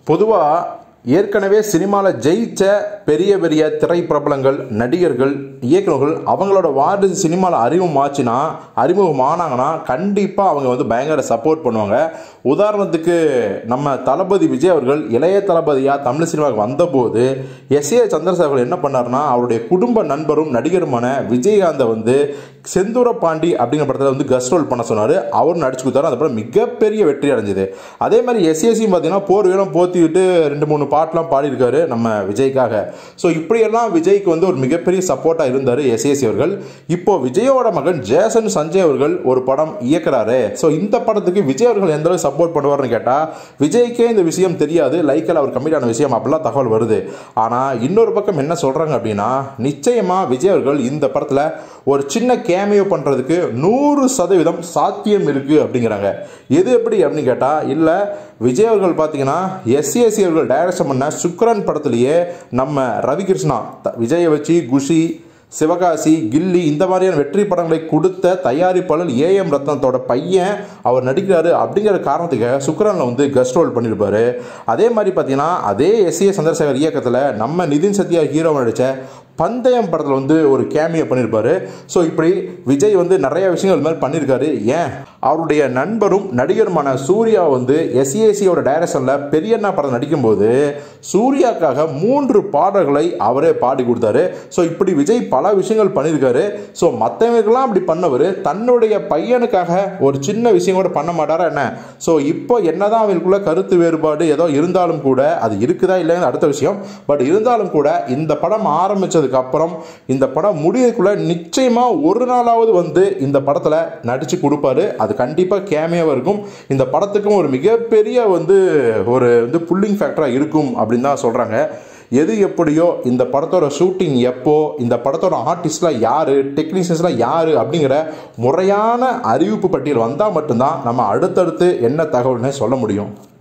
பொதுவாக ஏற்கனவே சினிமாவில் ஜெயிச்ச பெரிய பெரிய திரைப்பிரபலங்கள் நடிகர்கள் இயக்குநர்கள் அவங்களோட வார்டு சினிமாவில் அறிமுகமாச்சுன்னா அறிமுகம் ஆனாங்கன்னா கண்டிப்பாக அவங்க வந்து பயங்கர சப்போர்ட் பண்ணுவாங்க உதாரணத்துக்கு நம்ம தளபதி விஜய் அவர்கள் இளைய தளபதியாக தமிழ் சினிமாவுக்கு வந்தபோது எஸ் ஏ சந்திரசேகர் என்ன பண்ணாருன்னா அவருடைய குடும்ப நண்பரும் நடிகருமான விஜயகாந்தை வந்து செந்தூர பாண்டி அப்படிங்கிற படத்தில் வந்து கஸ்ட் ரோல் பண்ண சொன்னார் அவர் நடிச்சு கொடுத்தாரு அந்த படம் மிகப்பெரிய வெற்றி அடைஞ்சது அதே மாதிரி எஸ்ஏசியும் பார்த்தீங்கன்னா போர் வீரம் போத்தி விட்டு ரெண்டு மூணு பாட்டெலாம் பாடியிருக்காரு நம்ம விஜய்க்காக ஸோ இப்படியெல்லாம் விஜய்க்கு வந்து ஒரு மிகப்பெரிய சப்போர்ட்டாக இருந்தார் எஸ்ஏசி அவர்கள் இப்போ விஜயோட மகன் ஜேசன் சஞ்சய் அவர்கள் ஒரு படம் இயக்குறாரு ஸோ இந்த படத்துக்கு விஜய் அவர்கள் எந்த அளவுக்கு சப்போர்ட் பண்ணுவார்னு கேட்டால் விஜய்க்கே இந்த விஷயம் தெரியாது லைக்கில் அவர் கம்மிட்டான விஷயம் அப்படிலாம் தகவல் வருது ஆனால் இன்னொரு பக்கம் என்ன சொல்கிறாங்க அப்படின்னா நிச்சயமாக விஜய் அவர்கள் இந்த படத்தில் ஒரு சின்ன கேமியோ பண்ணுறதுக்கு நூறு சதவீதம் சாத்தியம் இருக்குது அப்படிங்கிறாங்க எது எப்படி அப்படின்னு கேட்டால் இல்லை விஜய் அவர்கள் பார்த்தீங்கன்னா எஸ்சிஎஸ்சி அவர்கள் டைரக்ஷன் பண்ண சுக்ரன் படத்துலேயே நம்ம ரவிகிருஷ்ணா த- விஜயை வச்சு குஷி சிவகாசி கில்லி இந்த மாதிரியான வெற்றி படங்களை கொடுத்த தயாரிப்பாளர் ஏஎம் ரத்னத்தோட பையன் அவர் நடிக்கிறாரு அப்படிங்கிற காரணத்துக்கு சுக்ரனில் வந்து கஸ்ட் ரோல் பண்ணியிருப்பாரு அதே மாதிரி பார்த்தீங்கன்னா அதே எஸ்ஏ சந்திரசேகர் இயக்கத்தில் நம்ம நிதின் சத்யா ஹீரோவை நடித்த பந்தயம் படத்தில் வந்து ஒரு கேமியோ பண்ணியிருப்பாரு ஸோ இப்படி விஜய் வந்து நிறைய விஷயங்கள் இது மாதிரி பண்ணியிருக்காரு ஏன் அவருடைய நண்பரும் நடிகருமான சூர்யா வந்து எஸ்ஏசியோட டைரக்ஷனில் பெரியண்ணா படம் நடிக்கும்போது சூர்யாக்காக மூன்று பாடல்களை அவரே பாடி கொடுத்தாரு ஸோ இப்படி விஜய் பல விஷயங்கள் பண்ணியிருக்காரு ஸோ மற்றவங்களுக்கெல்லாம் அப்படி பண்ணவர் தன்னுடைய பையனுக்காக ஒரு சின்ன விஷயம் கூட பண்ண மாட்டாரா என்ன ஸோ இப்போ என்னதான் அவங்களுக்குள்ள கருத்து வேறுபாடு ஏதோ இருந்தாலும் கூட அது இருக்குதா இல்லைன்னு அடுத்த விஷயம் பட் இருந்தாலும் கூட இந்த படம் ஆரம்பிச்சதுக்கு அப்புறம் இந்த படம் முடியறதுக்குள்ள நிச்சயமா ஒரு நாளாவது வந்து இந்த படத்துல நடிச்சு கொடுப்பாரு அது கண்டிப்பா கேமியாவா இருக்கும் இந்த படத்துக்கும் ஒரு மிகப்பெரிய வந்து ஒரு வந்து புல்லிங் ஃபேக்டரா இருக்கும் அப்படின்னு தான் சொல்றாங்க எது எப்படியோ இந்த படத்தோட ஷூட்டிங் எப்போ இந்த படத்தோட ஆர்டிஸ்ட்லாம் யாரு டெக்னீஷியன்ஸ்லாம் யாரு அப்படிங்கிற முறையான அறிவிப்பு பட்டியல் வந்தால் மட்டும்தான் நம்ம அடுத்தடுத்து என்ன தகவல்னே சொல்ல முடியும்